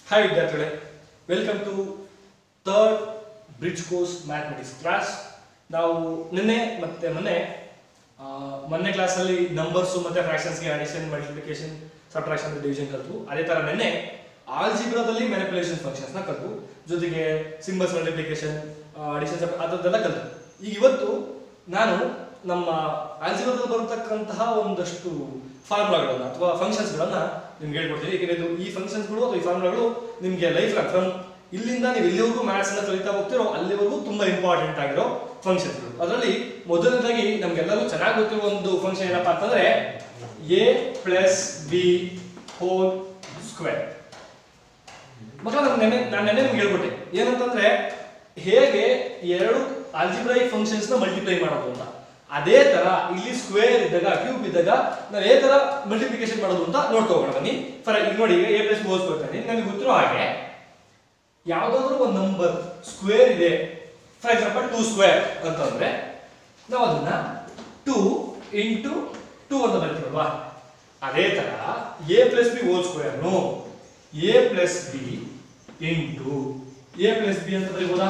Hi ವಿದ್ಯಾರ್ಥಿಗಳೇ welcome to third bridge course mathematics class ನಾವು ನಿನ್ನೆ ಮತ್ತೆ ಮೊನ್ನೆ ಆ, ಮೊನ್ನೆ ಕ್ಲಾಸಲ್ಲಿ ನಂಬರ್ಸು ಮತ್ತೆ ಫ್ರಾಕ್ಷನ್ಸ್ಗೆ ಅಡಿಷನ್ ಮಲ್ಟಿಪ್ಲಿಕೇಶನ್ ಸಬ್ಟ್ರಾಕ್ಷನ್ ಡಿವಿಷನ್ ಕಲ್ತು ಅದೇ ತರ ನಿನ್ನೆ ಆಲ್ಜಿಬ್ರಾದಲ್ಲಿ ಮ್ಯಾನಿಪುಲೇಷನ್ ಫಂಕ್ಷನ್ಸ್ನ ಕಲ್ತು ಜೊತೆಗೆ ಸಿಂಬಲ್ಸ್ ಮಲ್ಟಿಪ್ಲಿಕೇಶನ್ ಅಡಿಷನ್ ಅದರದ್ದೆಲ್ಲ ಕಲ್ತು ಈಗ ಇವತ್ತು ನಾನು ನಮ್ಮ ಆಲ್ಜಿಬ್ರಾದಲ್ಲಿ ಬರತಕ್ಕಂತಹ ಒಂದಷ್ಟು ಫಾರ್ಮುಲಾಗಳನ್ನ ಅಥವಾ ಫಂಕ್ಷನ್ಸ್ಗಳನ್ನ ನಿಮ್ಗೆ ಹೇಳ್ಕೊಡ್ತೀನಿ ಏಕೆಂದ್ರೆ ಇದು ಈ ಫಂಕ್ಷನ್ಸ್ಗಳು ಅಥವಾ ಈ ಫಾರ್ಮುಲಾಗಳು ನಿಮಗೆ ಲೈಫ್ ಲಾಂಗ್ ಫ್ರಮ್ ಇಲ್ಲಿಂದ ನೀವು ಎಲ್ಲಿವರೆಗೂ ಮ್ಯಾಥ್ಸ್ ಅನ್ನ ಕಲಿತಾ ಹೋಗ್ತಿರೋ ಅಲ್ಲಿವರೆಗೂ ತುಂಬಾ ಇಂಪಾರ್ಟೆಂಟ್ ಆಗಿರೋ ಫಂಕ್ಷನ್ಸ್ಗಳು ಅದರಲ್ಲಿ ಮೊದಲನೇದಾಗಿ ನಮ್ಗೆಲ್ಲರೂ ಚೆನ್ನಾಗಿ ಗೊತ್ತಿರುವ ಒಂದು ಫಂಕ್ಷನ್ ಏನಪ್ಪಾ ಅಂತಂದ್ರೆ A plus B whole square ಮಕ್ಕಳ ನಾನು ನೆನೆ ನಾನು ನೆನೆ ನಿಮ್ಗೆ ಹೇಳ್ಕೊಟ್ಟೆ ಏನಂತಂದ್ರೆ ಹೇಗೆ ಎರಡು ಆಲ್ಜಿಬ್ರೈಕ್ ಫಂಕ್ಷನ್ಸ್ ನ ಮಲ್ಟಿಪ್ಲೈ ಮಾಡೋದು ಅಂತ ಅದೇ ತರ ಇಲ್ಲಿ ಸ್ಕ್ವೇರ್ ಇದ್ದಾಗ ಕ್ಯೂಬ್ ಇದ್ದಾಗ ನಾವು ಯಾವ ತರ ಮಲ್ಟಿಪ್ಲಿಕೇಶನ್ ಮಾಡೋದು ಅಂತ ನೋಡ್ಕೊ ಹೋಗೋಣ ಬನ್ನಿ ಫಾರ್ ಈಗ ನೋಡಿ ಈಗ ಎ ಪ್ಲಸ್ ಬಿ ಹೋಲ್ಸ್ಕೊಳ್ತಾನೆ ನಮಗೆ ಗೊತ್ತಿರೋ ಹಾಗೆ ಯಾವ್ದಾದ್ರು ಒಂದು ನಂಬರ್ ಸ್ಕ್ವೇರ್ ಇದೆ ಫಾರ್ ಎಕ್ಸಾಂಪಲ್ ಟೂ ಸ್ಕ್ವೇರ್ ಅಂತಂದ್ರೆ ನಾವು ಅದನ್ನ ಟೂ ಇಂಟು ಟೂ ಅಂತ ಬರೀತೀವಲ್ವಾ ಅದೇ ತರ ಎ ಪ್ಲಸ್ ಬಿ ಹೋಲ್ ಸ್ಕ್ವೇರ್ನು A plus B into A plus B ಅಂತ ಬರೀಬೋದಾ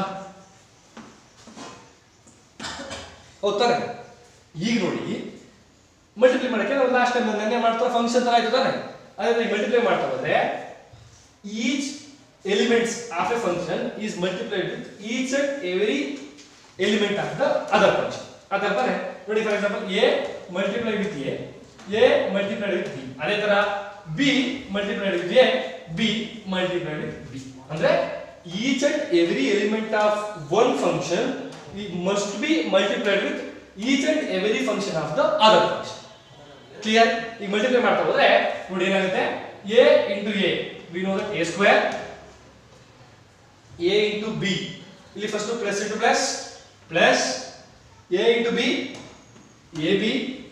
ಹೌದಾನೆ ಈಗ ನೋಡಿ ಮಲ್ಟಿಪ್ಲೈ ಮಾಡಕ್ಕೆ ನಾವು ಲಾಸ್ಟ್ ಟೈಮ್ ನೆನ್ನೆ ಮಾಡ್ತಾ ಫಂಕ್ಷನ್ ತರ ಆಯ್ತು ತಾನೆ ಅದೇ ಮಲ್ಟಿಪ್ಲೈ ಮಾಡ್ತಾ ಹೋದ್ರೆ each elements of a function is multiplied with each and every element of the other function ಅದರ ತಾನೆ ನೋಡಿ for example A multiply with A A multiplied with B ಅದೇ ತರ B multiplied with A B multiplied with B ಅಂದ್ರೆ each and every element of one function must be multiplied with each and every function of the other function clear ಈಗ multiply ಮಾಡ್ತಾ ಹೋದ್ರೆ ನೋಡಿ ಏನಾಗುತ್ತೆ A into A we know that A square A into B ಇಲ್ಲಿ first plus into plus plus A into B A B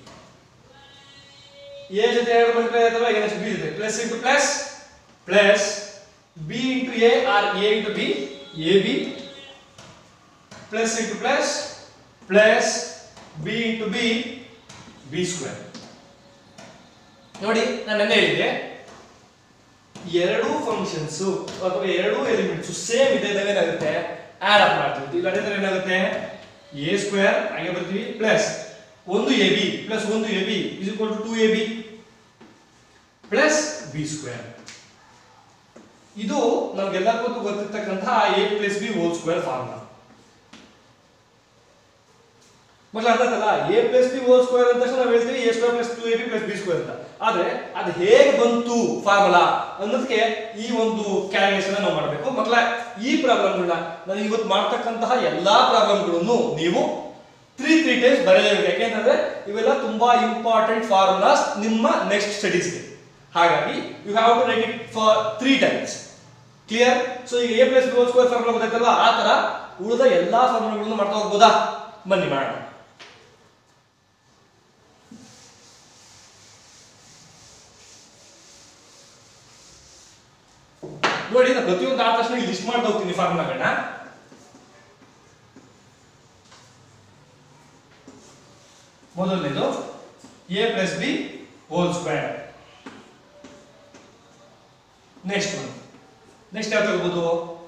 A ಜೊತೆ ಎರಡು multiply ಆಯ್ತಲ್ವಾ ಈಗ ನೆಕ್ಸ್ಟ್ ಬಿ ಜೊತೆ plus into plus plus B into A or A into B A B plus into plus plus B into B B square ನೋಡಿ ನಾನು ನೆನ್ನೆ ಹೇಳಿದ್ದೆ ಎರಡು ಫಂಕ್ಷನ್ಸ್ ಅಥವಾ ಎರಡು ಎಲಿಮೆಂಟ್ಸ್ ಸೇಮ್ ಇದೆ ಇದ್ದಾಗ ಏನಾಗುತ್ತೆ ಆಡ್ ಅಪ್ ಮಾಡ್ತೀವಿ ಈಗ ಅದೇ ತರ ಏನಾಗುತ್ತೆ ಎ ಸ್ಕ್ವೇರ್ ಹಾಗೆ ಬರ್ತೀವಿ ಪ್ಲಸ್ ಒಂದು ಎ ಬಿ ಪ್ಲಸ್ ಒಂದು a b is equal to two A B plus B square ಇದು ನಮ್ಗೆಲ್ಲರಿಗೂ ಗೊತ್ತಿರ್ತಕ್ಕಂತಹ a plus B whole square formula ಮಕ್ಕಳು ಅರ್ಥ ಆಯ್ತಲ್ಲ a plus B whole square ಅಂತ ತಕ್ಷಣ ನಾವು ಹೇಳ್ತೀವಿ a square plus two A B plus B square ಅಂತ ಆದ್ರೆ ಅದು ಹೇಗೆ ಬಂತು ಫಾರ್ಮುಲಾ ಅನ್ನೋದಕ್ಕೆ ಈ ಒಂದು ಕ್ಯಾಲ್ಕುಲೇಷನ್ ನಾವು ಮಾಡಬೇಕು ಮಕ್ಕಳ ಈ ಪ್ರಾಬ್ಲಮ್ಗಳನ್ನ ನಾನು ಇವತ್ತು ಮಾಡ್ತಕ್ಕಂತಹ ಎಲ್ಲಾ ಪ್ರಾಬ್ಲಮ್ಗಳನ್ನು ನೀವು ತ್ರೀ ತ್ರೀ ಟೈಮ್ಸ್ ಬರೆಯಲೇಬೇಕು ಯಾಕೆಂತಂದ್ರೆ ಇವೆಲ್ಲ ತುಂಬಾ ಇಂಪಾರ್ಟೆಂಟ್ ಫಾರ್ಮುಲಾಸ್ ನಿಮ್ಮ ನೆಕ್ಸ್ಟ್ ಸ್ಟಡೀಸ್ಗೆ ಹಾಗಾಗಿ you have to write it for three times clear so ಈಗ A plus B whole square formula ಗೊತ್ತಾಯ್ತಲ್ವಾ ಆ ತರ ಉಳಿದ ಎಲ್ಲಾ ಫಾರ್ಮುಲಾಗಳನ್ನು ಮಾಡ್ತಾ ಹೋಗ್ಬೋದಾ ಬನ್ನಿ ಮಾಡೋಣ ನೋಡಿ ನಾನು ಪ್ರತಿಯೊಂದು ಆದ ತಕ್ಷಣ ಲಿಸ್ಟ್ ಮಾಡ್ತಾ ಹೋಗ್ತೀನಿ ಫಾರ್ಮುಲಾಗಳನ್ನ ಮೊದಲನೇದು a plus B whole square next one next ಯಾವ್ದು ತಗೋಬಹುದು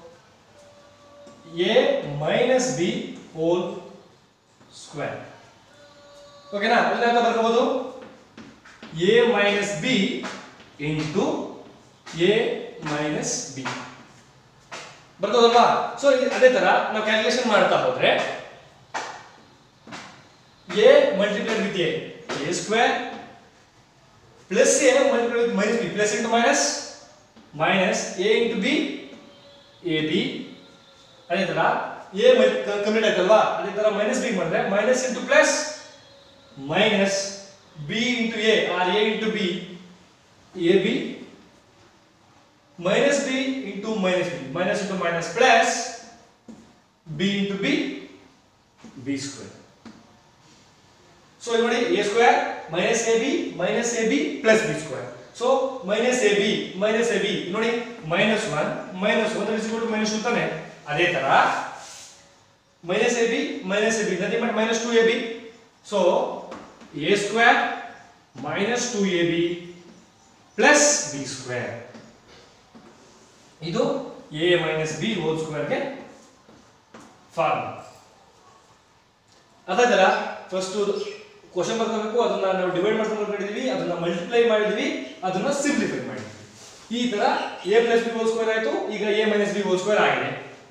a minus B whole square ಓಕೆನಾ ಅಲ್ಲಿ ಯಾವ್ದು ಬರ್ಕೋಬಹುದು a minus B into A minus b ಬರ್ತದಲ್ವಾ ಸೊ ಅದೇ ತರ ನಾವು ಕ್ಯಾಲ್ಕುಲೇಷನ್ ಮಾಡ್ತಾ ಹೋದ್ರೆ a multiplied with A A square plus a multiplied with minus b plus into minus minus a into B A B ಅದೇ ತರ ಎ ಕಂಪ್ಲೀಟ್ ಆಯ್ತಲ್ವಾ ಅದೇ ತರ ಮೈನಸ್ ಬಿ ಮಾಡಿದ್ರೆ minus into plus minus B into A or A into B A b minus b into minus b minus into minus plus b into b b square so ಇಲ್ಲಿ ನೋಡಿ a square minus ab minus ab plus b square so minus ab minus ab ಇಲ್ಲಿ ನೋಡಿ minus 1 minus 1 is equal to minus 2 ತಾನೆ ಅದೇ ತರ minus ab minus ab nothing but minus 2ab so a square minus 2ab plus b square ಇದು a minus B whole ಸ್ಕ್ವೇರ್ಗೆ form ಅದಾದಲ್ಲ first question ಬರ್ಕೋಬೇಕು ಅದನ್ನ ನಾವು ಡಿವೈಡ್ ಮಾಡ್ಕೊಂಡು ಬರ್ಕೊಂಡಿದೀವಿ ಅದನ್ನ ಮಲ್ಟಿಪ್ಲೈ ಮಾಡಿದೀವಿ ಅದನ್ನ ಸಿಂಪ್ಲಿಫೈ ಮಾಡಿದ್ವಿ ಈ ತರ A plus B whole square ಆಯ್ತು ಈಗ A minus B whole square ಆಗಿದೆ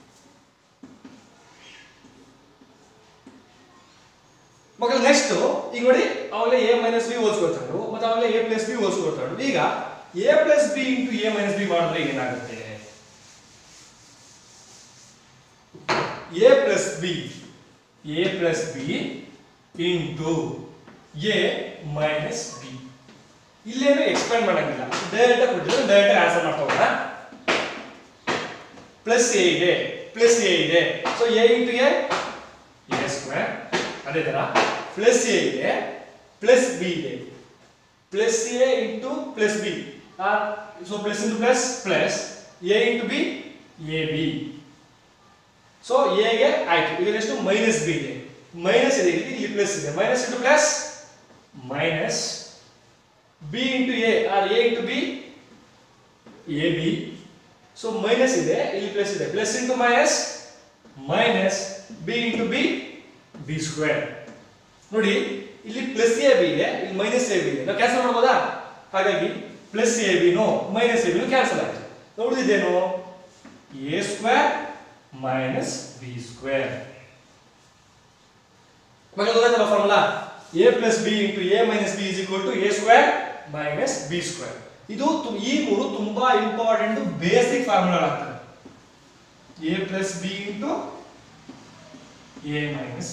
ಮಕ್ಕಳು ನೆಕ್ಸ್ಟ್ ಈಗ ನೋಡಿ ಅವಾಗಲೇ a minus B whole square ತಗೊಂಡು ಮತ್ತೆ ಅವಾಗಲೇ a plus B whole square ತಗೊಂಡು ಈಗ A plus B into A minus b ಮಾಡಿದ್ರೆ ಏನಾಗುತ್ತೆ a plus B A plus B into A minus b ಇಲ್ಲೇನು ಎಕ್ಸ್ಪ್ಯಾಂಡ್ ಮಾಡಂಗಿಲ್ಲ ಡೈರೆಕ್ಟ್ ಕೊಟ್ಟಿದ್ರೆ ಡೈರೆಕ್ಟ್ ಆನ್ಸರ್ ಮಾಡ್ತಾ ಹೋಗೋಣ ಪ್ಲಸ್ ಎ ಇದೆ ಪ್ಲಸ್ ಎ ಇದೆ so a into A A square ಅದೇ ತರ ಪ್ಲಸ್ ಎ ಇದೆ ಪ್ಲಸ್ ಬಿ ಇದೆ plus A into plus b so plus into plus plus A into B A b so ಎಗೆ ಆಯ್ತು ಇದರೆಷ್ಟು ಮೈನಸ್ ಬಿ ಇದೆ ಮೈನಸ್ ಇದೆ ಇಲ್ಲಿ ಇಲ್ಲಿ ಪ್ಲಸ್ ಇದೆ minus into plus minus B into A or A into B A b so minus ಇದೆ ಇಲ್ಲಿ ಪ್ಲಸ್ ಇದೆ plus into minus minus B into B B square ನೋಡಿ ಇಲ್ಲಿ ಪ್ಲಸ್ ಎ ಬಿ ಇದೆ ಇಲ್ಲಿ ಮೈನಸ್ ಎ ಬಿ ಇದೆ ನಾವು cancel ಮಾಡ್ಬೋದಾ ಹಾಗಾಗಿ ಪ್ಲಸ್ ಎ ಬಿನು ಮೈನಸ್ ಎ ಬಿನು ಕ್ಯಾನ್ಸಲ್ ಆಯ್ತು ನೋಡಿದೇನು a square minus b square ಮಗ ಗೊತ್ತಾಯ್ತಲ್ಲ formula a plus B into A minus B is equal to A square minus b square ಇದು ತು- ಈ ಮೂರು ತುಂಬಾ ಇಂಪಾರ್ಟೆಂಟ್ ಬೇಸಿಕ್ ಫಾರ್ಮುಲಾಗಳಾಗ್ತವೆ a plus B into A minus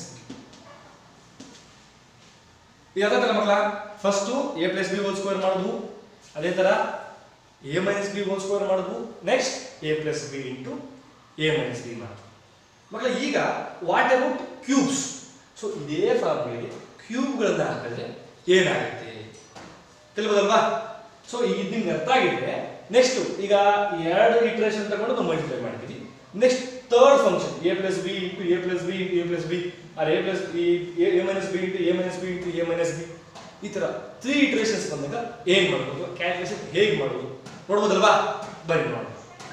ಈಗ ಅರ್ಥಾಯ್ತಲ್ಲ ಮಕ್ಕಳ first a plus B whole square ಮಾಡೋದು ಅದೇ ತರ a minus B whole square ಮಾಡೋದು next A plus B into A minus b ಮಾಡೋದು ಮಕ್ಕಳ ಈಗ ವಾಟ್ ಅಬೌಟ್ ಕ್ಯೂಬ್ಸ್ ಸೊ ಇದೇ ಫಾರ್ಮುಲೆಗೆ ಕ್ಯೂಬ್ಗಳನ್ನ ಹಾಕಿದ್ರೆ ಏನಾಗುತ್ತೆ ತಿಳಿಬೋದಲ್ವಾ ಸೊ ಈಗ ಇದು ನಿಮ್ಗೆ ಅರ್ಥ ಆಗಿದೆ ನೆಕ್ಸ್ಟ್ ಈಗ ಎರಡು ಇಟ್ರೇಷನ್ ತಗೊಂಡು ನಾವು ಮಲ್ಟಿಪ್ಲೈ ಮಾಡ್ತೀವಿ next third function a plus B into A plus B into A plus b or a plus B a minus B into A minus B into A minus b ಈ ತರ three ಇಟ್ರೇಷನ್ಸ್ ಬಂದಾಗ ಏನ್ ಮಾಡ್ಬೋದು calculation ಹೇಗೆ ಮಾಡ್ಬೋದು ನೋಡ್ಬೋದಲ್ವಾ ಬನ್ನಿ ನೋಡೋಣ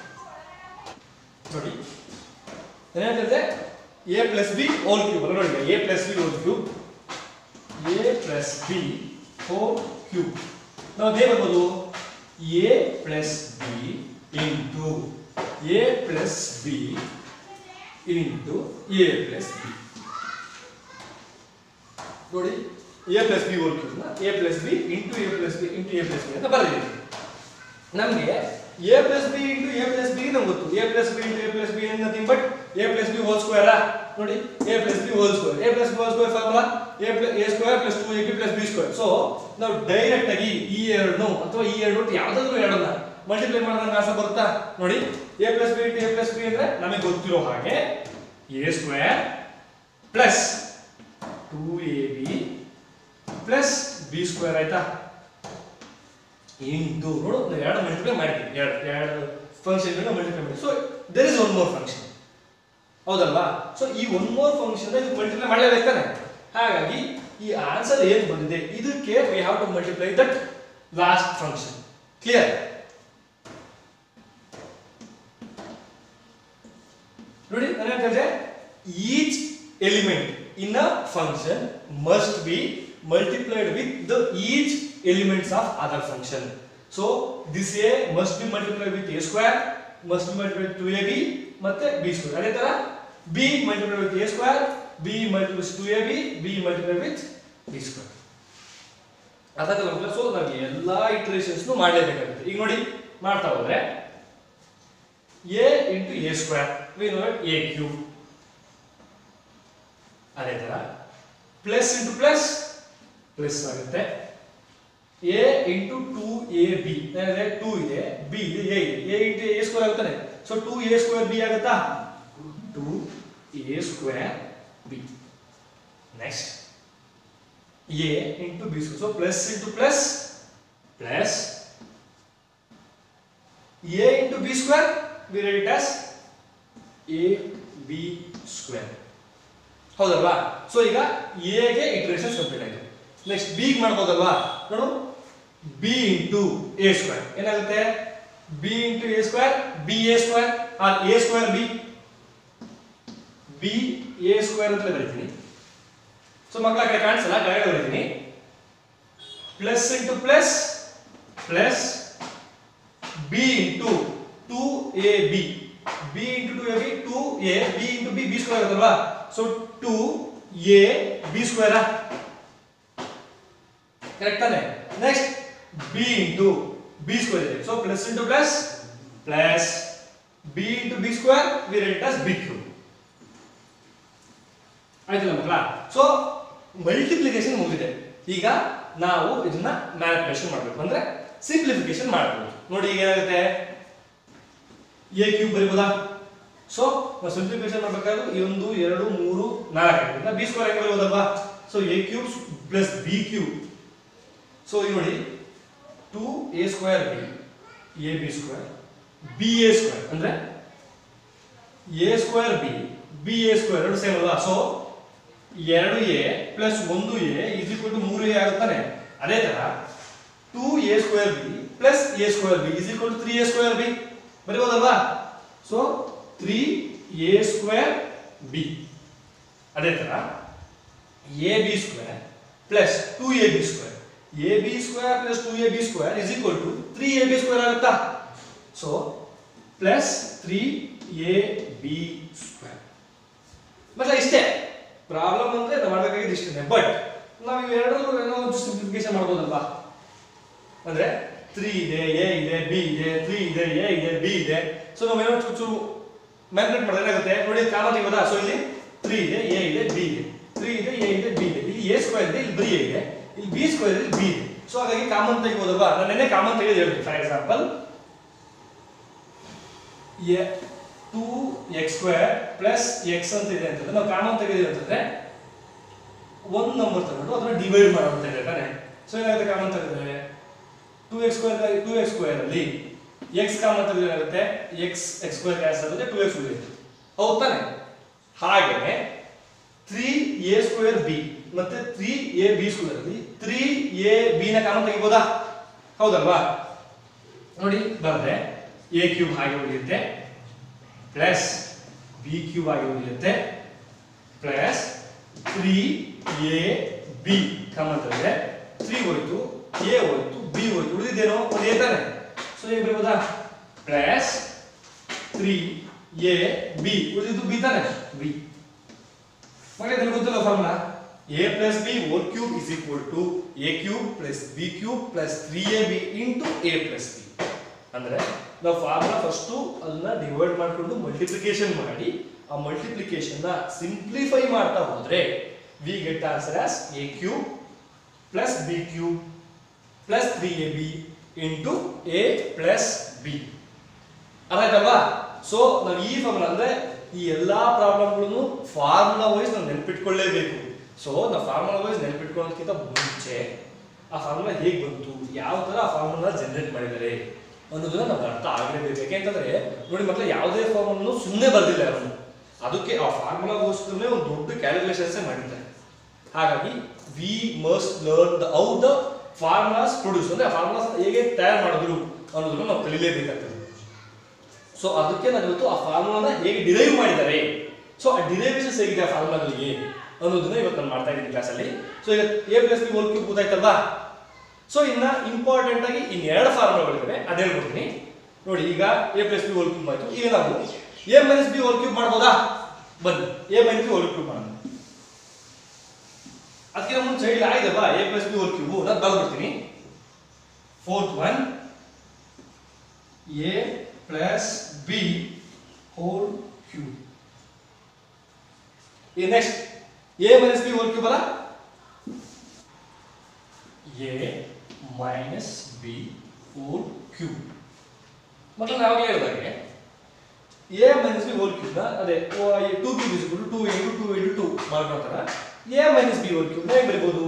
ನೋಡಿ ಏನಾಗ್ತದೆ a plus B whole cube ಅಲ್ಲ ನೋಡಿ A plus B whole cube a plus B whole cube ನಾವು ಹೇಗೆ ಬರ್ಬೋದು a plus B into A plus B into A plus b ನೋಡಿ ಎ ಪ್ಲಸ್ ಬಿ ಹೋಲ್ ಕ್ಯೂಬ್ನ a plus B into A plus B into A plus B ಅಂತ ಬರೆದಿದ್ದೀವಿ ನಮಗೆ A plus B into A plus b ನಮ್ಗೆ ಗೊತ್ತು a plus B into A plus B nothing but a plus B whole ಸ್ಕ್ವೇರಾ ನೋಡಿ A plus B whole square A plus B whole square formula a plus a square plus two A B plus B square so ನಾವು direct ಆಗಿ ಈ ಎರಡನ್ನು ಅಥವಾ ಈ ಎರಡು ಒಟ್ಟು ಯಾವ್ದಾದ್ರು ಎರಡನ್ನ ಮಲ್ಟಿಪ್ಲೈ ಮಾಡಿದಾಗ ಆನ್ಸರ್ ಬರುತ್ತಾ ನೋಡಿ A plus B into A plus b ಅಂದ್ರೆ ನಮಗೆ ಗೊತ್ತಿರೋ ಹಾಗೆ a square plus two A B plus B square ಆಯ್ತಾ ಇಂಟು ನೋಡು ನಾವು ಎರಡು ಮಲ್ಟಿಪ್ಲೈ ಮಾಡಿದ್ವಿ ಎರಡು ಎರಡು ಫಂಕ್ಷನ್ ಮಲ್ಟಿಪ್ಲೈ ಮಾಡಿ so there is one more function ಹೌದಲ್ವಾ ಸೊ ಈ ಒನ್ ಮೋರ್ ಫಂಕ್ಷನ್ ಇದು ಮಲ್ಟಿಪ್ಲೈ ಮಾಡಲೇಬೇಕು ತಾನೆ ಹಾಗಾಗಿ ಈ ಆನ್ಸರ್ ಏನು ಬಂದಿದೆ ಇದಕ್ಕೆ we have to multiply that last function clear ನೋಡಿ ನಾನು ಹೇಳ್ತಿದ್ದೆ each element in a function must be multiplied with the each elements of other function so this a must be multiplied with a square must be multiplied to A b ಮತ್ತೆ b square ಅದೇ ತರ B multiplied with a square b multiplied to A b b multiplied with b square ಅದಾಗಲ್ಲ ಮಕ್ಕಳು so ನಾವು ಎಲ್ಲಾ ಇಟರೇಷನ್ಸ್ ಮಾಡಲೇಬೇಕಾಗುತ್ತೆ ಈಗ ನೋಡಿ ಮಾಡ್ತಾ ಹೋದ್ರೆ a into A square we know a cube ಅದೇ ತರ ಪ್ಲಸ್ ಇಂಟು ಪ್ಲಸ್ ಪ್ಲಸ್ ಆಗುತ್ತೆ a into two A b ಅಂದ್ರೆ ಟೂ ಇದೆ ಬಿ ಇದೆ ಎ ಇದೆ ಎ ಇಂಟು ಎ ಸ್ಕ್ವೇರ್ ಆಗುತ್ತಾನೆ so two a square b ಆಗುತ್ತಾ two a square b next a into B square so plus into plus plus A into B square we read it as a B square ಹೌದಲ್ವಾ so ಈಗ ಎಗೆ iterations complete ಆಯ್ತು next b ಮಾಡ್ಬೋದಲ್ವಾ ನೋಡು b into A square ಏನಾಗುತ್ತೆ b into A square b a square or A square b b a square ಅಂತ ಬರೀತೀನಿ so ಮಕ್ಕಳ ಕಡೆ ಕಾಣಿಸಲ್ಲ ಕೆಳಗಡೆ ಬರೀತೀನಿ plus into plus plus B into two A b b into two A b two A B into B B square ಆಗುತ್ತಲ್ವಾ so two A B square correct ತಾನೆ next b into B square ಇದೆ so plus into plus plus B into B square we write as b cube ಆಯ್ತಲ್ಲ ಮಕ್ಕಳ so multiplication ಮುಗಿದಿದೆ ಈಗ ನಾವು ಇದನ್ನ manipulation ಮಾಡಬೇಕು ಅಂದ್ರೆ ಸಿಂಪ್ಲಿಫಿಕೇಶನ್ ಮಾಡಬಹುದು ನೋಡಿ ಈಗ ಏನಾಗುತ್ತೆ ಎ ಕ್ಯೂಬ್ ಬರೀಬೋದಾ ಸೊ ನಾವು ಸಿಂಪ್ಲಿಫಿಕೇಶನ್ ಮಾಡಬೇಕಾದ್ರೆ ಈ ಒಂದು ಎರಡು ಮೂರು ನಾಲ್ಕು ಆಗಿದೆ ಬಿ ಸ್ಕ್ವೇರ್ ಹೆಂಗೆ ಬರೀಬೋದಲ್ವಾ so a cube plus b cube so ಈಗ ನೋಡಿ two a square b A B square b a square ಅಂದ್ರೆ a square b b a square ಎರಡು ಸೇಮ್ ಅಲ್ವಾ ಸೊ ಎರಡು ಎ ಪ್ಲಸ್ ಒಂದು ಎ ಇಸ್ ಈಕ್ವಲ್ ಟು ಮೂರು a ಆಗುತ್ತಾನೆ ಅದೇ ತರ two a square b plus a square b is equal to three a square b ಬರೀಬೋದಲ್ವಾ so three a square B ಅದೇ ತರ a B square plus two A B square A B square plus two A B square is equal to three A B square ಆಗುತ್ತಾ so plus three A B square ಮತ್ತೆ ಇಷ್ಟೇ problem ಅಂದ್ರೆ ನಾವು ಮಾಡಬೇಕಾಗಿದ್ದು ಇಷ್ಟೇ but ನಾವು ಇವೆರಡರಲ್ಲೂ ಏನೋ ಒಂದು simplification ಮಾಡ್ಬೋದಲ್ವಾ ಅಂದ್ರೆ ತ್ರೀ ಇದೆ ಎ ಇದೆ ಬಿ ಇದೆ ತ್ರೀ ಇದೆ ಎ ಇದೆ ಬಿ ಇದೆ ಸೊ ನಾವು ಏನೋ ಚೂರು ಚೂರು ಮ್ಯಾನ್ಪೇಟ್ ಮಾಡಿದ್ರೆ ಏನಾಗುತ್ತೆ ನೋಡಿ ಕಾಮನ್ ತೆಗೋದಾ ಸೊ ಇಲ್ಲಿ ತ್ರೀ ಇದೆ ಎ ಇದೆ ಬಿ ಇದೆ ತ್ರೀ ಇದೆ ಎ ಇದೆ ಬಿ ಇದೆ ಇಲ್ಲಿ ಎ ಸ್ಕ್ವೇರ್ ಇದೆ ಇಲ್ಲಿ ಬಿ ಇದೆ ಇಲ್ಲಿ ಬಿ ಸ್ಕ್ವೇರ್ ಇಲ್ಲಿ ಬಿ ಇದೆ ಸೊ ಹಾಗಾಗಿ ಕಾಮನ್ ತೆಗಿಬೋದಲ್ವಾ ನಾನು ನೆನ್ನೆ ಕಾಮನ್ ತೆಗೆದು ಹೇಳ್ತೀನಿ for example a two x square plus x ಅಂತ ಇದೆ ಅಂತಂದ್ರೆ ನಾವು ಕಾಮನ್ ತೆಗೆದಿದೆ ಅಂತಂದ್ರೆ ಒಂದು ನಂಬರ್ ತಗೊಂಡು ಅದನ್ನ ಡಿವೈಡ್ ಮಾಡೋದು ಇದೆ ತಾನೆ ಸೊ ಏನಾಗುತ್ತೆ ಕಾಮನ್ ತೆಗೆದ್ರೆ two x square two x square ಅಲ್ಲಿ ಎಕ್ಸ್ ಕಾಮನ್ ತೆಗೆದ್ರೆ ಏನಾಗುತ್ತೆ ಎಕ್ಸ್ ಎಕ್ಸ್ ಸ್ಕ್ವೇರ್ ಕ್ಯಾನ್ಸಲ್ ಆಗುತ್ತೆ ಟೂ ಎಕ್ಸ್ ಉಳಿಯುತ್ತೆ ಹೌದು ತಾನೆ ಹಾಗೇನೆ ತ್ರೀ ಎ ಸ್ಕ್ವೇರ್ ಬಿ ಮತ್ತೆ ತ್ರೀ ಎ ಬಿ ಸ್ಕ್ವೇರ್ ಅಲ್ಲಿ ತ್ರೀ ಎ ಬಿ ನ ಕಾಮನ್ ತೆಗಿಬೋದಾ ಹೌದಲ್ವಾ ನೋಡಿ ಬಂದ್ರೆ ಎ ಕ್ಯೂಬ್ ಹಾಗೆ ಉಳಿಯುತ್ತೆ ಪ್ಲಸ್ ಬಿ ಕ್ಯೂಬ್ ಆಗಿ ಉಳಿಯುತ್ತೆ plus three A B common ತೆಗೆದ್ರೆ ತ್ರೀ ಹೋಯ್ತು ಎ ಹೋಯ್ತು ಬಿ ಹೋಯ್ತು ಉಳಿದಿದ್ದೇನೋ ಒಂದು ಎ ತಾನೆ ಸೊ ಹೇಗೆ ಬರ್ಬೋದಾ ಪ್ಲಸ್ ತ್ರೀ ಎ ಬಿ ಉಳಿದಿದ್ದು ಬಿ ತಾನೆ ಬಿ ಮಗನೇ ನಿಮಗೆ ಗೊತ್ತಿಲ್ಲ formula a plus B whole cube is equal to A cube plus b cube plus three A B into A plus b ಅಂದ್ರೆ ನಾವು ಫಾರ್ಮುಲಾ ಫಸ್ಟು ಅದನ್ನ ಡಿವೈಡ್ ಮಾಡಿಕೊಂಡು multiplication ಮಾಡಿ ಆ ಮಲ್ಟಿಪ್ಲಿಕೇಶನ್ ನ ಸಿಂಪ್ಲಿಫೈ ಮಾಡ್ತಾ ಹೋದ್ರೆ we get answer as a cube plus b cube plus three A B into A plus b ಅರ್ಥಾಯ್ತಲ್ವಾ ಸೊ ನಾವು ಈ ಫಾರ್ಮುಲಾ ಅಂದ್ರೆ ಈ ಎಲ್ಲಾ ಪ್ರಾಬ್ಲಮ್ಗಳನ್ನು ಫಾರ್ಮುಲಾ ವೈಸ್ ನಾವು ನೆನ್ಪಿಟ್ಕೊಳ್ಳೇಬೇಕು ಸೊ ನಾವು ಫಾರ್ಮುಲಾ ವೈಸ್ ನೆನ್ಪಿಟ್ಕೊಳ್ಳೋದಕ್ಕಿಂತ ಮುಂಚೆ ಆ ಫಾರ್ಮುಲಾ ಹೇಗೆ ಬಂತು ಯಾವ ತರ ಆ ಫಾರ್ಮುಲಾ ಜನರೇಟ್ ಮಾಡಿದ್ದಾರೆ ಅನ್ನೋದನ್ನ ನಾವು ಅರ್ಥ ಆಗಲೇಬೇಕು ಯಾಕೆಂತಂದ್ರೆ ನೋಡಿ ಮಕ್ಕಳು ಯಾವುದೇ ಫಾರ್ಮನ್ನು ಸುಮ್ಮನೆ ಬರ್ದಿಲ್ಲ ಅವನು ಅದಕ್ಕೆ ಆ ಫಾರ್ಮುಲಾಗೋಸ್ಕರನೇ ಒಂದು ದೊಡ್ಡ ಕ್ಯಾಲ್ಕುಲೇಷನ್ಸ್ ಮಾಡಿದ್ದಾರೆ ಹಾಗಾಗಿ we must learn the how the formulas produce ಅಂದ್ರೆ ಆ ಫಾರ್ಮುಲಾಸ್ ಹೇಗೆ ತಯಾರು ಮಾಡಿದ್ರು ಅನ್ನೋದನ್ನ ನಾವು ಕಲಿಲೇಬೇಕಾಗ್ತದೆ ಸೊ ಅದಕ್ಕೆ ನಾನು ಇವತ್ತು ಆ ಫಾರ್ಮುಲಾನ ಹೇಗೆ ಡಿರೈವ್ ಮಾಡಿದ್ದಾರೆ ಸೊ ಆ ಡಿರೈವೇಷನ್ಸ್ ಹೇಗಿದೆ ಆ ಫಾರ್ಮುಲಾಗಳಿಗೆ ಅನ್ನೋದನ್ನ ಇವತ್ತು ನಾನು ಮಾಡ್ತಾ ಇದ್ದೀನಿ ಕ್ಲಾಸಲ್ಲಿ ಸೊ ಈಗ A plus B whole cube ಗೊತ್ತಾಯ್ತಲ್ವಾ ಸೊ ಇನ್ನ ಇಂಪಾರ್ಟೆಂಟ್ ಆಗಿ ಇನ್ ಎರಡು ಫಾರ್ಮುಲಾಗಳಿವೆ ಅದೇ ಹೇಳ್ಕೊಡ್ತೀನಿ ನೋಡಿ ಈಗ A plus B whole cube ಆಯ್ತು ಈಗ ನಾವು A minus B whole cube ಮಾಡ್ಬೋದಾ ಬನ್ನಿ A minus B whole cube ಮಾಡೋಣ ಅದಕ್ಕಿಂತ ಮುಂಚೆ ಇಲ್ಲಿ ಆಯ್ತಲ್ವಾ A plus B whole cube ನಾನು ಬರ್ಬಿಡ್ತೀನಿ fourth one A plus B whole cube ಈ next A minus B whole cube ಅಲ್ಲ A minus B whole cube ಮಕ್ಕಳು ನಾವು ಹೇಳಿದಾಗೆ A minus B whole cube ಅದೇ two cube is two into two into two ಮಾಡ್ಕೊಳ್ತಾರ A minus B whole cube ಹೇಗೆ ಬರೀಬೋದು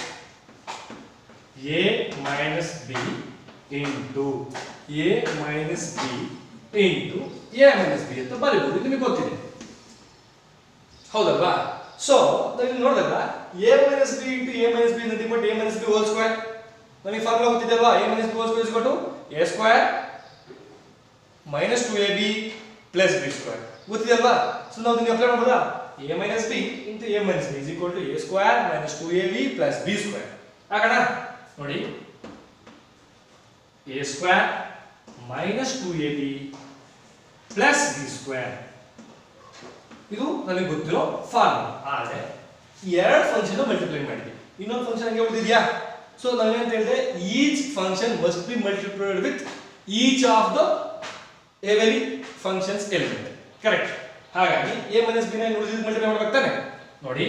A minus B into A minus B into A minus B ಅಂತ ಬರೀಬೋದು ಇದು ನಿಮಗೆ ಗೊತ್ತಿದೆ ಹೌದಲ್ವಾ ಸೊ ನಾವು ನೋಡಿದಾಗ A minus B into A minus B nothing but A minus B whole square ನಮಗೆ ಫಾರ್ಮುಲಾ ಗೊತ್ತಿದೆ ಅಲ್ವಾ A minus B whole square ಇಸ್ಕೊಟ್ಟು A square minus two A B plus B square ಗೊತ್ತಿದೆಯಲ್ವಾ ಸೊ ನಾವು ಇದನ್ನ apply ಮಾಡ್ಬೋದಾ A minus B into A minus B is equal to A square minus two A B plus B square ಹಾಕೋಣ ನೋಡಿ A square minus two A B plus B square ಇದು ನನಗೆ ಗೊತ್ತಿರೋ formula ಆದರೆ ಈ ಎರಡು ಫಂಕ್ಷನ್ ಮಲ್ಟಿಪ್ಲೈ ಮಾಡಿದ್ವಿ ಇನ್ನೊಂದು ಫಂಕ್ಷನ್ ಹಂಗೆ ಉಳಿದಿದ್ಯಾ ಸೊ ನಾವೇಂತ ಹೇಳಿದ್ರೆ each function must be multiplied with each of the every functions element correct ಹಾಗಾಗಿ ಎ ಮೈನಸ್ ಬಿ ನ ಉಳಿದಿದ್ದು ಮಲ್ಟಿಪ್ಲೈ ಮಾಡ್ಬೇಕು ತಾನೆ ನೋಡಿ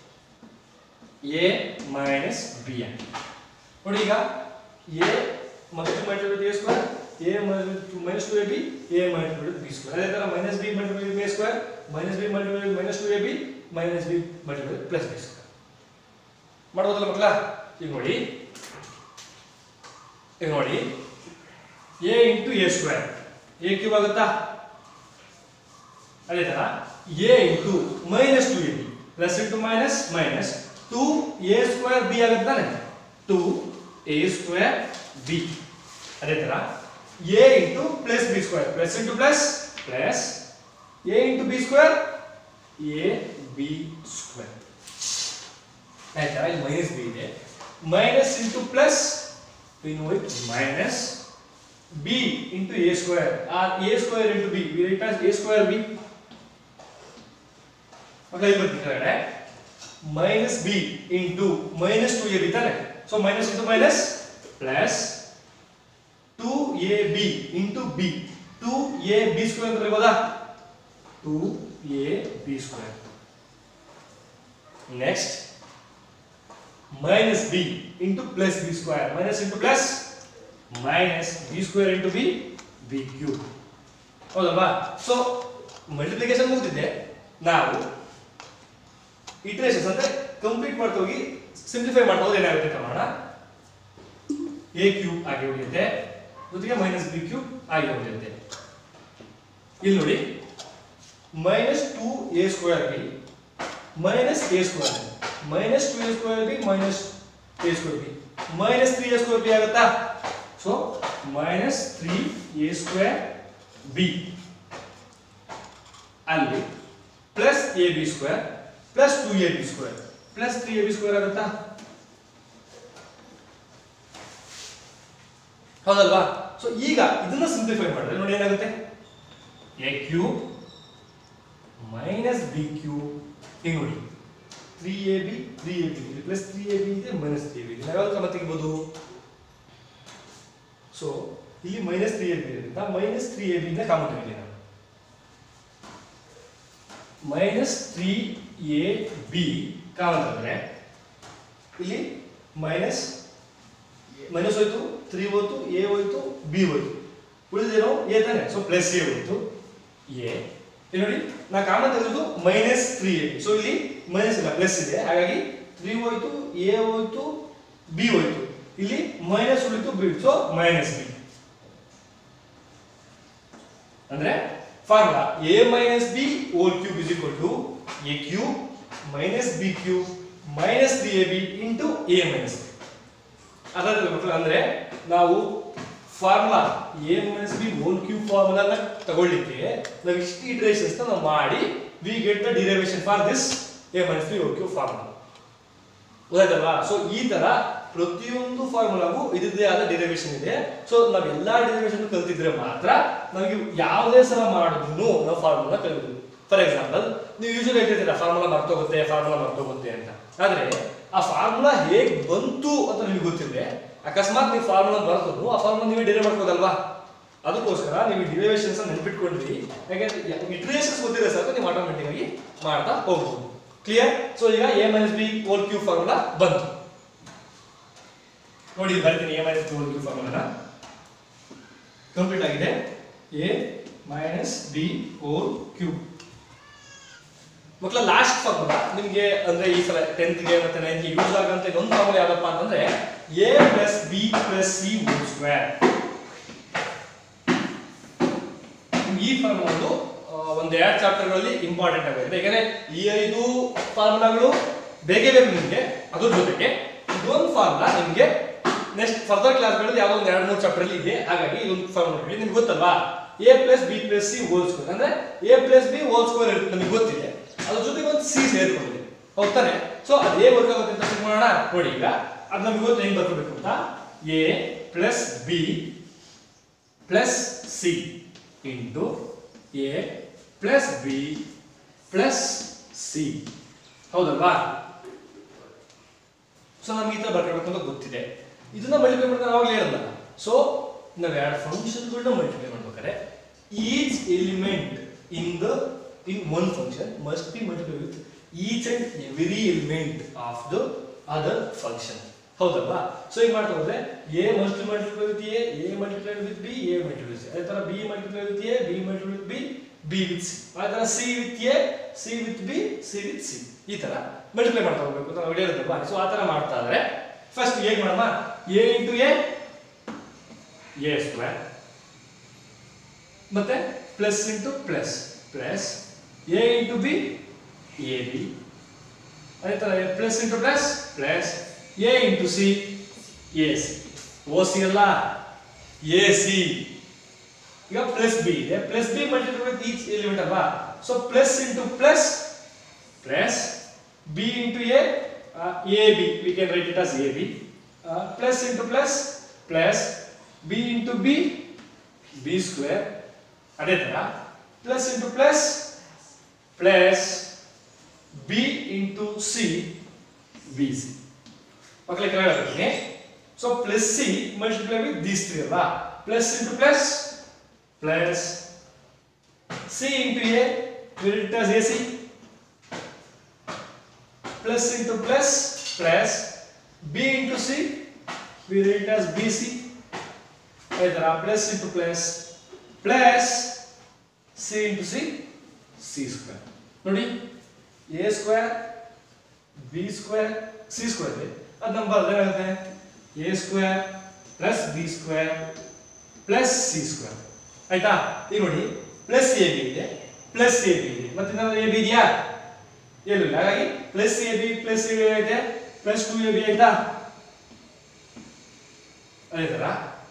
ಎ ಮೈನಸ್ ಬಿ ಅಂತ ನೋಡಿ ಈಗ A multi multiply A square A minus two A B A multiply B square ಅದೇ ತರ minus B multiply B square minus B multiply minus two A B minus B multiply plus B square ಮಾಡ್ಬೋದಲ್ಲ ಮಕ್ಕಳ ಈಗ ನೋಡಿ ಈಗ ನೋಡಿ A into A square A cube ಆಗುತ್ತಾ ಅದೇ ತರ A into minus two A B plus into minus minus two A square B ಆಗುತ್ತೆ ತಾನೆ ಟು ಎ ಸ್ಕ್ವೇರ್ ಬಿ ಅದೇ ತರ A into plus B square plus into plus plus A into B square A B square ಆಯ್ತಾ ಇಲ್ಲಿ minus B ಇದೆ minus into plus minus B into A square or A square into B we write as A square B ಮಕ್ಕಳ ಇಲ್ಲಿ ಬರ್ತೀನಿ ಕೆಳಗಡೆ minus B into minus two A B ತಾನೆ so minus into minus plus two A B into B two A B square ಅಂತ ಬರೀಬೋದಾ two A B square next minus b into plus b square minus into plus minus b square into b b cube ಹೌದಲ್ವಾ so multiplication ಮುಗಿದಿದೆ ನಾವು ಇಟ್ರೇಷನ್ಸ್ ಅಂದ್ರೆ complete ಮಾಡ್ತಾ ಹೋಗಿ simplify ಮಾಡ್ತಾ ಹೋದ್ರೆ ಏನಾಗುತ್ತೆ ಪ್ರಮಾಣ ಎ ಕ್ಯೂಬ್ ಆಗಿ ಉಳಿಯುತ್ತೆ ಜೊತೆಗೆ ಮೈನಸ್ ಬಿ ಕ್ಯೂಬ್ ಆಗಿ ಉಳಿಯುತ್ತೆ ಇಲ್ಲಿ ನೋಡಿ minus two A square B minus a square minus 2a square b minus a square b minus 3a square b ಆಗುತ್ತಾ so minus 3a square b ಅಲ್ಲಿ plus A B square plus two A B square plus three A B square ಆಗುತ್ತಾ ಹೌದಲ್ವಾ so ಈಗ ಇದನ್ನ simplify ಮಾಡಿದ್ರೆ ನೋಡಿ ಏನಾಗುತ್ತೆ A cube minus B cube ಹಿಂಗೆ ನೋಡಿ three A B three A B ಇದೆ ಪ್ಲಸ್ ತ್ರೀ ಎ ಬಿ ಇದೆ ಮೈನಸ್ ತ್ರೀ ಎ ಬಿ ಇದೆ ನಾವು ಯಾವ್ದು ಕ್ರಮ ತೆಗಿಬೋದು ಸೊ ಇಲ್ಲಿ ಮೈನಸ್ ತ್ರೀ ಎ ಬಿ ಇರೋದ್ರಿಂದ ಮೈನಸ್ ತ್ರೀ ಎ ಬಿಯಿಂದ ಕಾಮನ್ ತೆಗಿಲಿ ನಾವು minus three A B common ತೆಗೆದ್ರೆ ಇಲ್ಲಿ ಮೈನಸ್ ಮೈನಸ್ ಹೋಯ್ತು ತ್ರೀ ಹೋಯ್ತು ಎ ಹೋಯ್ತು ಬಿ ಹೋಯ್ತು ಉಳಿದೇನೋ ಎ ತಾನೆ ಸೊ ಪ್ಲಸ್ ಎ ಹೋಯ್ತು ಎ ಇಲ್ಲಿ ನೋಡಿ ನಾ ಕಾಮನ್ ತೆಗೆದು ಮೈನಸ್ ತ್ರೀ ಎ ಸೊ ಇಲ್ಲಿ ಮೈನಸ್ ಇಲ್ಲ ಪ್ಲಸ್ ಇದೆ ಹಾಗಾಗಿ ತ್ರೀ ಹೋಯ್ತು ಎ ಹೋಯ್ತು ಬಿ ಹೋಯ್ತು ಇಲ್ಲಿ ಮೈನಸ್ ಉಳಿತು ಬಿ ಸೊ ಮೈನಸ್ ಬಿ ಅಂದ್ರೆ formula A minus B whole cube is equal to A cube minus B cube minus three A B into A minus B ಅದಾದ್ರೆ ಮಕ್ಕಳು ಅಂದ್ರೆ ನಾವು formula A minus B whole cube ಫಾರ್ಮುಲಾನ ತಗೊಳ್ಳಿಕ್ಕೆ ನಾವು ಇಷ್ಟು iterations ನಾವು ಮಾಡಿ we get the derivation for this A minus B whole cube formula ಗೊತ್ತಾಯ್ತಲ್ವಾ ಸೊ ಈ ತರ ಪ್ರತಿಯೊಂದು ಫಾರ್ಮುಲಾಗೂ ಇದರದೇ ಆದ ಡಿರೈವೇಶನ್ ಇದೆ ಸೊ ನಾವ್ ಎಲ್ಲಾ ಡಿರೈವೇಶನ್ ಕಲ್ತಿದ್ರೆ ಮಾತ್ರ ನಮಗೆ ಯಾವುದೇ ಸಲ ಮಾಡಿದ್ರು ನಾವು ಫಾರ್ಮುಲಾ ಕಲಿಬಹುದು ಫಾರ್ ಎಕ್ಸಾಂಪಲ್ ನೀವು ಯೂಶಲಿ ಹೇಳ್ತಿದ್ದೀರಾ ಫಾರ್ಮುಲಾ ಮರ್ತೋಗುತ್ತೆ ಫಾರ್ಮುಲಾ ಮರ್ತೋಗುತ್ತೆ ಅಂತ ಆದ್ರೆ ಆ ಫಾರ್ಮುಲಾ ಹೇಗ್ ಬಂತು ಅಂತ ನಿಮ್ಗೆ ಗೊತ್ತಿದ್ರೆ ಅಕಸ್ಮಾತ್ ನೀವು ಫಾರ್ಮುಲಾ ಬರ್ತದ್ರು ಆ ಫಾರ್ಮುಲಾ ನೀವೇ ಡಿರೈವ್ ಮಾಡ್ಕೋದಲ್ವಾ ಅದಕ್ಕೋಸ್ಕರ ನೀವು ಡಿರೈವೇಶನ್ಸ್ ನೆನ್ಪಿಟ್ಕೊಂಡ್ರಿ ಯಾಕಂದ್ರೆ ಇಟ್ರೇಷನ್ಸ್ ಗೊತ್ತಿದೆ ಸಾಕು ನೀವು ಆಟೋಮೆಟಿಕ್ ಆಗಿ ಮಾಡ್ತಾ ಹೋಗ್ಬೋದು ಕ್ಲಿಯರ್ ಸೊ ಈಗ A minus B whole cube formula ಬಂತು ನೋಡಿ ಇಲ್ಲಿ ಬರ್ತೀನಿ A minus B whole cube formula complete ಆಗಿದೆ A minus B whole cube ಮಕ್ಕಳ ಲಾಸ್ಟ್ ಫಾರ್ಮುಲಾ ನಿಮಗೆ ಅಂದ್ರೆ ಈ ಸಲ ಟೆಂತ್ಗೆ ಮತ್ತೆ ನೈನ್ತ್ಗೆ ಯೂಸ್ ಆಗಂತ ಒಂದು ಫಾರ್ಮುಲಾ ಯಾವ್ದಪ್ಪ ಅಂತಂದ್ರೆ A plus B plus C whole square ಈ ಫಾರ್ಮುಲಾ ಒಂದು ಆ, ಒಂದ್ ಎರಡು ಚಾಪ್ಟರ್ಗಳಲ್ಲಿ ಇಂಪಾರ್ಟೆಂಟ್ ಆಗಿದೆ ಯಾಕಂದ್ರೆ ಈ ಐದು ಫಾರ್ಮುಲಾಗಳು ಬೇಕೇ ಬೇಕು ನಿಮಗೆ ಅದ್ರ ಜೊತೆಗೆ ಇದೊಂದು ಫಾರ್ಮುಲಾ ನಿಮಗೆ ನೆಕ್ಸ್ಟ್ ಫರ್ದರ್ ಕ್ಲಾಸ್ಗಳಲ್ಲಿ ಯಾವುದೋ ಒಂದು ಎರಡು ಮೂರು ಚಾಪ್ಟರ್ ಇದೆ ಹಾಗಾಗಿ ಇದೊಂದು ಫಾರ್ಮುಲಾ ನಿಮ್ಗೆ ಗೊತ್ತಲ್ವಾ A plus B plus C whole square ಅಂದ್ರೆ A plus B whole square ನಮಗೆ ಗೊತ್ತಿದೆ ಅದ್ರ ಜೊತೆಗೆ ಒಂದು ಸಿ ಸೇರ್ಕೊಂಡಿದೆ ಹೌದಾನೆ ಸೊ ಅದು ಹೇಗೆ ವರ್ಕ್ ಆಗುತ್ತೆ ಅಂತ ಚೆಕ್ ಮಾಡೋಣ ನೋಡಿ ಈಗ ಅದು ನಮಗೆ ಗೊತ್ತು ಹೆಂಗ್ ಬರ್ಕೋಬೇಕು ಅಂತ A plus B plus C into A plus B plus C ಹೌದಲ್ವಾ ಸೊ ನಮ್ಗೆ ಈ ತರ ಬರ್ಕೋಬೇಕು ಅಂತ ಗೊತ್ತಿದೆ ಇದನ್ನ ಮಲ್ಟಿಪ್ಲೈ ಮಾಡ್ತಾರೆ ಅವಾಗಲೇ ಹೇಳಿದ್ನಲ್ಲ ಸೊ ನಾವು ಎರಡು ಫಂಕ್ಷನ್ಗಳನ್ನ ಮಲ್ಟಿಪ್ಲೈ ಮಾಡ್ಬೇಕಾದ್ರೆ each element in the in one function must be multiply with each and every element of the other function ಹೌದಲ್ವಾ ಸೊ ಈಗ ಮಾಡ್ತಾ ಹೋದ್ರೆ A must multiply with A A multiply with B A multiply with ಅದೇ ತರ B multiply with A B multiply with B B with C ಅದೇ ತರ C with A C with B C with C ಈ ತರ multiply ಮಾಡ್ತಾ ಹೋಗ್ಬೇಕು ಅಂತ ನಾವು ಹೇಳಿದ್ರಲ್ವಾ ಸೊ ಆ ತರ ಮಾಡ್ತಾ ಇದ್ರೆ ಫಸ್ಟ್ ಹೇಗೆ ಮಾಡಮ್ಮ A into A A square ಮತ್ತೆ plus into plus plus A into B A B ಅದೇ ತರ plus into plus plus A into C A C ಓ ಸಿ ಅಲ್ಲ ಎ ಸಿ ಈಗ ಪ್ಲಸ್ ಬಿ ಇದೆ plus B multiply with each element ಅಲ್ವಾ so plus into plus plus B into A A B we can write it as A B plus into plus plus B into B B square ಅದೇ ತರ plus into plus plus B into C B C ಮಕ್ಕಳಿಗೆ ಕೆಳಗೆ ಹೇಳ್ತೀನಿ so plus C multiply with these three ಅಲ್ವಾ plus into plus plus C into A we'll it as A C plus into plus plus b into c we write it as bc either plus into plus plus c into c c square ನೋಡಿ a square b square c square ಇದೆ ಅದು ನಮ್ಮ ಬರೆದ್ರೆ ಏನಾಗುತ್ತೆ a square plus b square plus c square ಆಯ್ತಾ ಈಗ ನೋಡಿ plus A B ಇದೆ ಪ್ಲಸ್ ಎ ಬಿ ಇದೆ ಮತ್ತೆ ಏನಾದ್ರು ಎ ಬಿ ಇದೆಯಾ ಏನು ಇಲ್ಲ ಹಾಗಾಗಿ plus A B plus A B ಐತೆ ಪ್ಲಸ್ ಟು ಎ ಬಿ ಆಯ್ತಾ ಅದೇ ತರ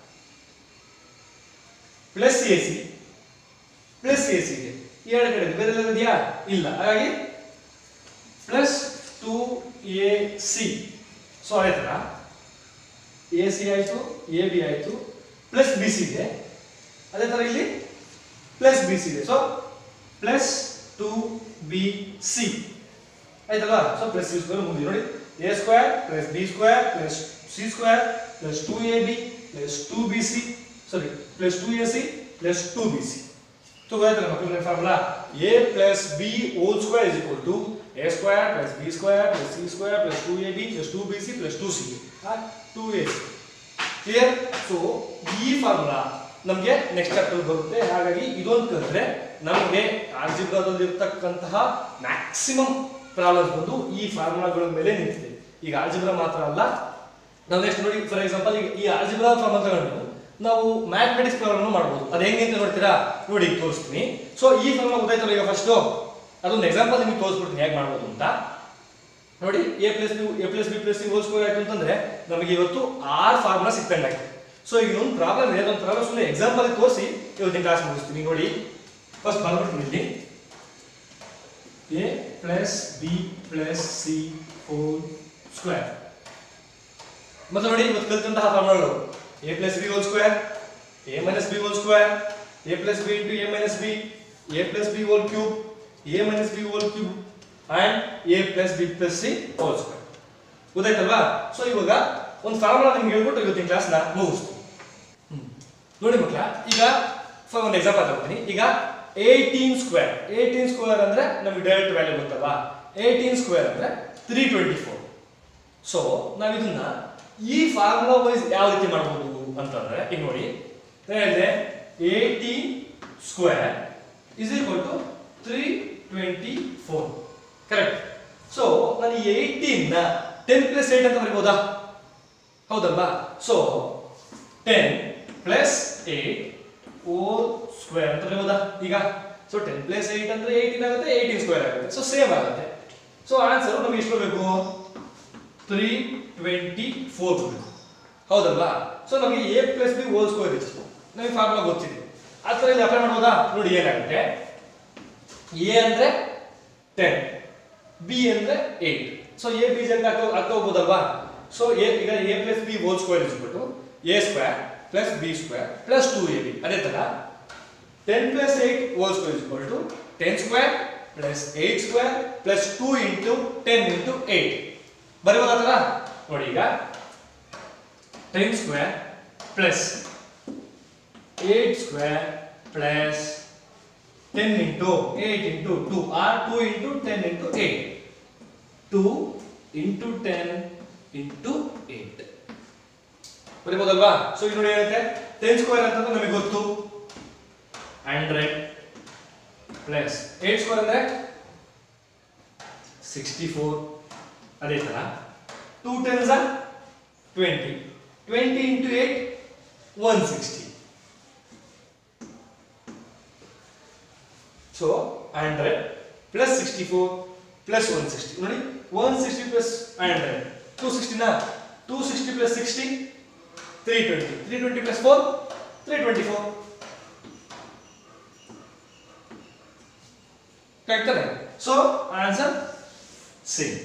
plus A C plus A C ಇದೆ ಈ ಎರಡು ಕಡೆ ಇದೆ. ಬೇರೆ ಎಲ್ಲ ಇದೆಯಾ ಇಲ್ಲ ಹಾಗಾಗಿ plus two A C so ಅದೇ ತರ ಎ ಸಿ ಆಯ್ತು ಎ ಬಿ ಆಯ್ತು ಪ್ಲಸ್ ಬಿ ಸಿ ಇದೆ ಅದೇ ತರ ಇಲ್ಲಿ ಪ್ಲಸ್ ಬಿ ಸಿ ಇದೆ so plus two B C ಆಯ್ತಲ್ವಾ ಸೊ ಪ್ಲಸ್ ಸಿ ಸ್ಕ್ವೇರ್ ಮುಂದೆ ನೋಡಿ A square plus B square plus C square plus two A B plus two B C sorry plus two A C plus two B C तो गया था मतलब formula a plus b whole square is equal to a square plus b square plus c square plus 2ab plus 2bc plus 2c हाँ 2ac clear so ಈ formula ನಮಗೆ next chapter ಬರುತ್ತೆ ಹಾಗಾಗಿ ಇದೊಂದು ಕಲಿತ್ರೆ ನಮಗೆ ಆಲ್ಜಿಬ್ರಾದಲ್ಲಿ ಇರ್ತಕ್ಕಂತಹ ಮ್ಯಾಕ್ಸಿಮಮ್ ಪ್ರಾಬ್ಲಮ್ಸ್ ಬಂದು ಈ ಫಾರ್ಮುಲಾಗಳ ಮೇಲೆ ನಿಂತಿದೆ ಈಗ ಆಲ್ಜಿಬ್ರಾ ಮಾತ್ರ ಅಲ್ಲ ನಾವು ನೆಕ್ಸ್ಟ್ ನೋಡಿ ಫಾರ್ ಎಕ್ಸಾಂಪಲ್ ಈಗ ಈ ಆಲ್ಜಿಬ್ರಾ ಫಾರ್ಮುಲಾ ತಗೊಂಡು ನಾವು ಮ್ಯಾಥಮೆಟಿಕ್ಸ್ ಪ್ರಾಬ್ಲಮ್ ಮಾಡ್ಬೋದು ಅದು ಹೆಂಗೆ ಅಂತ ನೋಡ್ತೀರಾ ನೋಡಿ ಈಗ ತೋರಿಸ್ತೀನಿ ಸೊ ಈ ಫಾರ್ಮುಲಾ ಗೊತ್ತಾಯ್ತಲ್ಲ ಈಗ ಫಸ್ಟು ಅದೊಂದು ಎಕ್ಸಾಂಪಲ್ ನಿಮಗೆ ತೋರಿಸ್ಬಿಡ್ತೀನಿ ಹೇಗೆ ಮಾಡ್ಬೋದು ಅಂತ ನೋಡಿ A plus B A plus B plus C whole square ಆಯ್ತು ಅಂತಂದ್ರೆ ನಮಗೆ ಇವತ್ತು ಆರ್ ಫಾರ್ಮುಲಾ ಸಿಕ್ತಂಗೆ ಆಯ್ತು ಸೊ ಈಗ ಒಂದು ಪ್ರಾಬ್ಲಮ್ ಇದೆ ಅದೊಂದು ಪ್ರಾಬ್ಲಮ್ ಸುಮ್ಮನೆ ಎಕ್ಸಾಂಪಲ್ ತೋರಿಸಿ ಇವತ್ತಿನ ಕ್ಲಾಸ್ ಮುಗಿಸ್ತೀನಿ ನೋಡಿ ಫಸ್ಟ್ ಬರ್ಬಿಡ್ತೀನಿ ಇಲ್ಲಿ A plus B plus C whole square ಮತ್ತೆ ನೋಡಿ ಇವತ್ತು ಕಲಿತಂತಹ ಫಾರ್ಮುಲಾಗಳು A plus B whole square A minus B whole square A plus B into A minus B A plus B whole cube A minus B whole cube and A plus B plus C whole square ಗೊತ್ತಾಯ್ತಲ್ವಾ so ಇವಾಗ ಒಂದು formula ನಿಮ್ಗೆ ಹೇಳ್ಬಿಟ್ಟು ಇವತ್ತಿನ ಕ್ಲಾಸ್ನ ಮುಗಿಸ್ತೀನಿ ಹ್ಮ್. ನೋಡಿ ಮಕ್ಕಳ ಈಗ ಫಾರ್ ಒಂದು ಎಕ್ಸಾಂಪಲ್ ತಗೋತೀನಿ ಈಗ ಏಯ್ಟೀನ್ ಸ್ಕ್ವೇರ್ ಏಯ್ಟೀನ್ ಸ್ಕ್ವೇರ್ ಅಂದ್ರೆ ನಮಗೆ ಡೈರೆಕ್ಟ್ ವ್ಯಾಲ್ಯೂ ಗೊತ್ತಲ್ವಾ ಏಯ್ಟೀನ್ ಸ್ಕ್ವೇರ್ ಅಂದ್ರೆ ತ್ರೀ ಟ್ವೆಂಟಿ ಫೋರ್ ಸೊ ನಾವು ಇದನ್ನ ಈ ಫಾರ್ಮುಲಾ ವೈಸ್ ಯಾವ ರೀತಿ ಮಾಡ್ಬೋದು ಅಂತಂದ್ರೆ ಈಗ ನೋಡಿ ನಾನು ಹೇಳಿದೆ eighteen square is equal to three twenty four correct so ನಾನು ಏಯ್ಟೀನ್ ನ ಟೆನ್ ಪ್ಲಸ್ ಏಟ್ ಅಂತ ಬರಿಬೋದಾ ಹೌದಲ್ವಾ so ten plus eight whole square ಅಂತ ಬರೀಬೋದಾ ಈಗ ಸೊ ಟೆನ್ ಪ್ಲಸ್ ಏಟ್ ಅಂದ್ರೆ ಏಯ್ಟೀನ್ ಆಗುತ್ತೆ ಏಯ್ಟೀನ್ ಸ್ಕ್ವೇರ್ ಆಗುತ್ತೆ ಸೊ ಸೇಮ್ ಆಗುತ್ತೆ ಸೊ ಆನ್ಸರ್ ನಮಗೆ ಎಷ್ಟು ಬರಬೇಕು ತ್ರೀ ಟ್ವೆಂಟಿ ಫೋರ್ ಬರಬೇಕು ಹೌದಲ್ವಾ ಸೊ ನಮಗೆ A plus B whole square ಇತ್ತು ನಮಗೆ ಫಾರ್ಮುಲಾ ಗೊತ್ತಿದೆ ಆ ಥರ ಇಲ್ಲಿ ಅಪ್ಲೈ ಮಾಡ್ಬೋದಾ ನೋಡಿ ಏನಾಗುತ್ತೆ ಎ ಅಂದ್ರೆ ಟೆನ್ ಬಿ ಅಂದ್ರೆ ಏಟ್ ಸೊ ಎ ಬಿ ಅಂತ ಹಾಕೋ ಹಾಕೋ ಹೋಗ್ಬೋದಲ್ವಾ ಸೊ ಎ ಈಗ A plus B whole square ಇಸ್ಬಿಟ್ಟು A square plus B square plus two A B ಅದೇ ತರ ten plus eight whole square ಇಸ್ಬಿಟ್ಟು to ten square plus eight square plus two into ten into eight ಬರೀಬೋದ ತರ ನೋಡಿ ಈಗ ten square plus eight square plus 10 into 8 into 2 or 2 into 10 into 8 2 into 10 into 8 ಬರೀಬೋದಲ್ವಾ so ಈಗ ನೋಡಿ ಏನಾಗುತ್ತೆ 10 square ಅಂತಂದ್ರೆ ನಮಗೆ ಗೊತ್ತು 100 ಪ್ಲಸ್ 8 ಸ್ಕ್ವೇರ್ ಅಂದ್ರೆ 64 ಅದೇ ತರ 2 tens are 20 20 into 8 160 so hundred plus sixty four plus one sixty ನೋಡಿ one sixty plus hundred two ಸಿಕ್ಸ್ಟಿನಾ two sixty plus sixty three twenty three twenty plus four three twenty four correct ತಾನೆ so answer same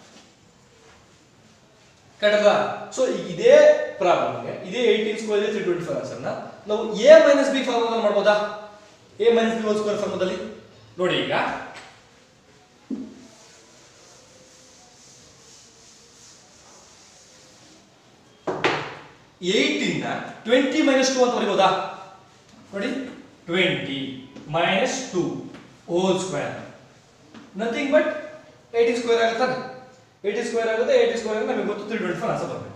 correct ಅಲ್ವಾ so ಇದೇ ಪ್ರಾಬ್ಲಮ್ಗೆ ಇದೇ eighteen square three twenty four ಆನ್ಸರ್ನ ನಾವು A minus b ಫಾರ್ಮಲ್ಲಿ ಮಾಡ್ಬೋದಾ A minus B whole square ಫಾರ್ಮದಲ್ಲಿ ನೋಡಿ ಈಗ ಏಟ್ ಇಂದ ಟ್ವೆಂಟಿ ಮೈನಸ್ ಟು ಅಂತ ಬರೀಬೋದಾ ನೋಡಿ twenty minus two whole square nothing but eighty square ಆಗುತ್ತಾನೆ ಏಯ್ಟಿ ಸ್ಕ್ವೇರ್ ಆಗುತ್ತೆ ಏಯ್ಟಿ ಸ್ಕ್ವೇರ್ ಆಗುತ್ತೆ ನಮಗೆ ಗೊತ್ತು ತ್ರೀ ಟ್ವೆಂಟಿ ಫೋರ್ ಆನ್ಸರ್ ಬರಬೇಕು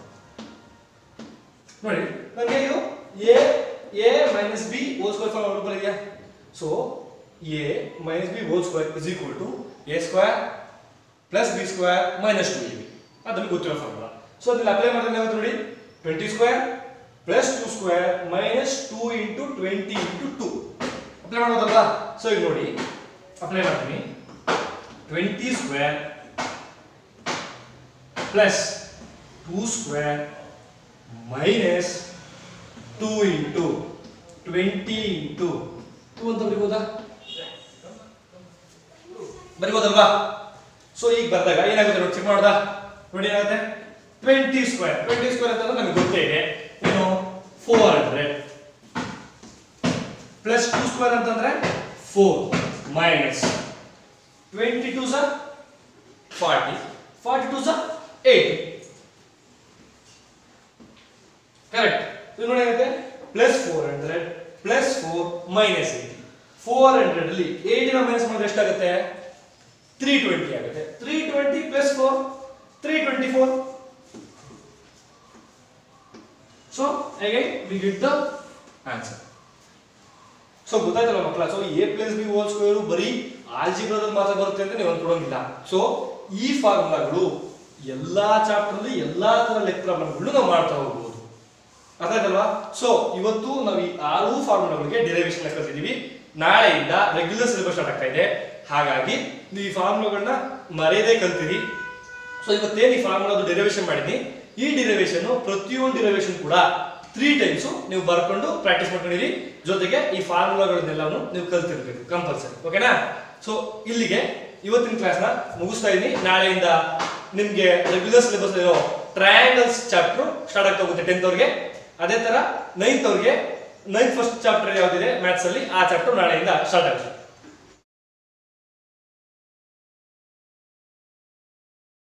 ನೋಡಿ ನಮಗೆ ಇದು a a minus B whole square form out ಬರಿದೆಯಾ so a minus B whole square is equal to A square plus B square minus two A b ಅದು ನಮಗೆ ಗೊತ್ತಿರೋ ಫಾರ್ಮುಲಾ ಸೊ ಅದ್ರಲ್ಲಿ apply ಮಾಡಿದ್ರೆ ಏನಾಗುತ್ತೆ ನೋಡಿ twenty square plus two square minus two into twenty into two apply ಮಾಡೋದಲ್ವಾ so ಈಗ ನೋಡಿ ಅಪ್ಲೈ ಮಾಡ್ತೀನಿ twenty square plus two square minus two into twenty into two ಅಂತ ಬರಿಬೋದಾ ಬರಿಬೋದಲ್ವಾ ಸೊ ಈಗ ಬರ್ದಾಗ ಏನಾಗುತ್ತೆ ನೋಡಿ ಚೆಕ್ ಮಾಡ್ದ ನೋಡಿ ಏನಾಗುತ್ತೆ ಟ್ವೆಂಟಿ ಸ್ಕ್ವೇರ್ ಟ್ವೆಂಟಿ ಸ್ಕ್ವೇರ್ ಅಂತಂದ್ರೆ ನಮಗೆ ಗೊತ್ತೇ ಇದೆ ಏನು four hundred plus two square ಅಂತಂದ್ರೆ four minus twenty two sir forty forty two sir eighty correct ಇದು ನೋಡಿ ಏನಾಗುತ್ತೆ plus four hundred plus four minus eighty four hundred ಅಲ್ಲಿ ಏಯ್ಟಿನ ಮೈನಸ್ ಮಾಡಿದ್ರೆ ಎಷ್ಟಾಗುತ್ತೆ ತ್ರೀ ಟ್ವೆಂಟಿ ಆಗುತ್ತೆ three twenty plus four three twenty four so ಹೇಗೆ we get the answer so ಗೊತ್ತಾಯ್ತಲ್ಲ ಮಕ್ಕಳ so a plus B whole square ಬರೀ ಆಲ್ಜಿಬ್ರಾದಲ್ಲಿ ಮಾತ್ರ ಬರುತ್ತೆ ಅಂತ ನೀವು ಅನ್ಕೊಳಂಗಿಲ್ಲ ಸೊ ಈ ಫಾರ್ಮುಲಾಗಳು ಎಲ್ಲಾ ಚಾಪ್ಟರ್ ಅಲ್ಲಿ ಎಲ್ಲಾ ತರ ಲೆಕ್ ಪ್ರಾಬ್ಲಮ್ಗಳು ನಾವು ಮಾಡ್ತಾ ಹೋಗ್ಬೋದು ಅರ್ಥ ಆಯ್ತಲ್ವಾ ಸೊ ಇವತ್ತು ನಾವು ಈ ಆರು ಫಾರ್ಮುಲಾಗಳಿಗೆ ಡೆರಿವೇಶನ್ ಕಲ್ತಿದೀವಿ ನಾಳೆಯಿಂದ ರೆಗ್ಯುಲರ್ ಸಿಲೆಬಸ್ ಸ್ಟಾರ್ಟ್ ಆಗ್ತಾ ಇದೆ ಹಾಗಾಗಿ ನೀವು ಈ ಫಾರ್ಮುಲಾಗಳನ್ನ ಮರೆಯದೇ ಕಲ್ತಿರಿ ಸೊ ಇವತ್ತೇನು ಈ ಫಾರ್ಮುಲಾದ ಡೆರಿವೇಶನ್ ಮಾಡಿದ್ನಿ ಈ ಡಿರೈವೇಶನ್ ಪ್ರತಿಯೊಂದು ಡಿರೈವೇಶನ್ ಕೂಡ ತ್ರೀ ಟೈಮ್ಸ್ ನೀವು ಬರ್ಕೊಂಡು ಪ್ರಾಕ್ಟೀಸ್ ಮಾಡ್ಕೊಂಡಿರಿ ಜೊತೆಗೆ ಈ ಫಾರ್ಮುಲಾಗಳನ್ನೆಲ್ಲವನ್ನು ನೀವು ಕಲ್ತಿರ್ಬೇಕು ಕಂಪಲ್ಸರಿ ಓಕೆನಾ ಸೊ ಇಲ್ಲಿಗೆ ಇವತ್ತಿನ ಕ್ಲಾಸ್ನ ಮುಗಿಸ್ತಾ ಇದ್ದೀನಿ ನಾಳೆಯಿಂದ ನಿಮ್ಗೆ ರೆಗ್ಯುಲರ್ ಸಿಲೆಬಸ್ ಇರೋ ಟ್ರಯಾಂಗಲ್ಸ್ ಚಾಪ್ಟರ್ ಸ್ಟಾರ್ಟ್ ಆಗ್ತಾ ಹೋಗುತ್ತೆ ಟೆಂತ್ ಅವ್ರಿಗೆ ಅದೇ ತರ ನೈನ್ತ್ ಅವ್ರಿಗೆ ನೈನ್ತ್ ಫಸ್ಟ್ ಚಾಪ್ಟರ್ ಯಾವ್ದಿದೆ ಮ್ಯಾಥ್ಸ್ ಅಲ್ಲಿ ಆ ಚಾಪ್ಟರ್ ನಾಳೆಯಿಂದ ಸ್ಟಾರ್ಟ್ ಆಗುತ್ತೆ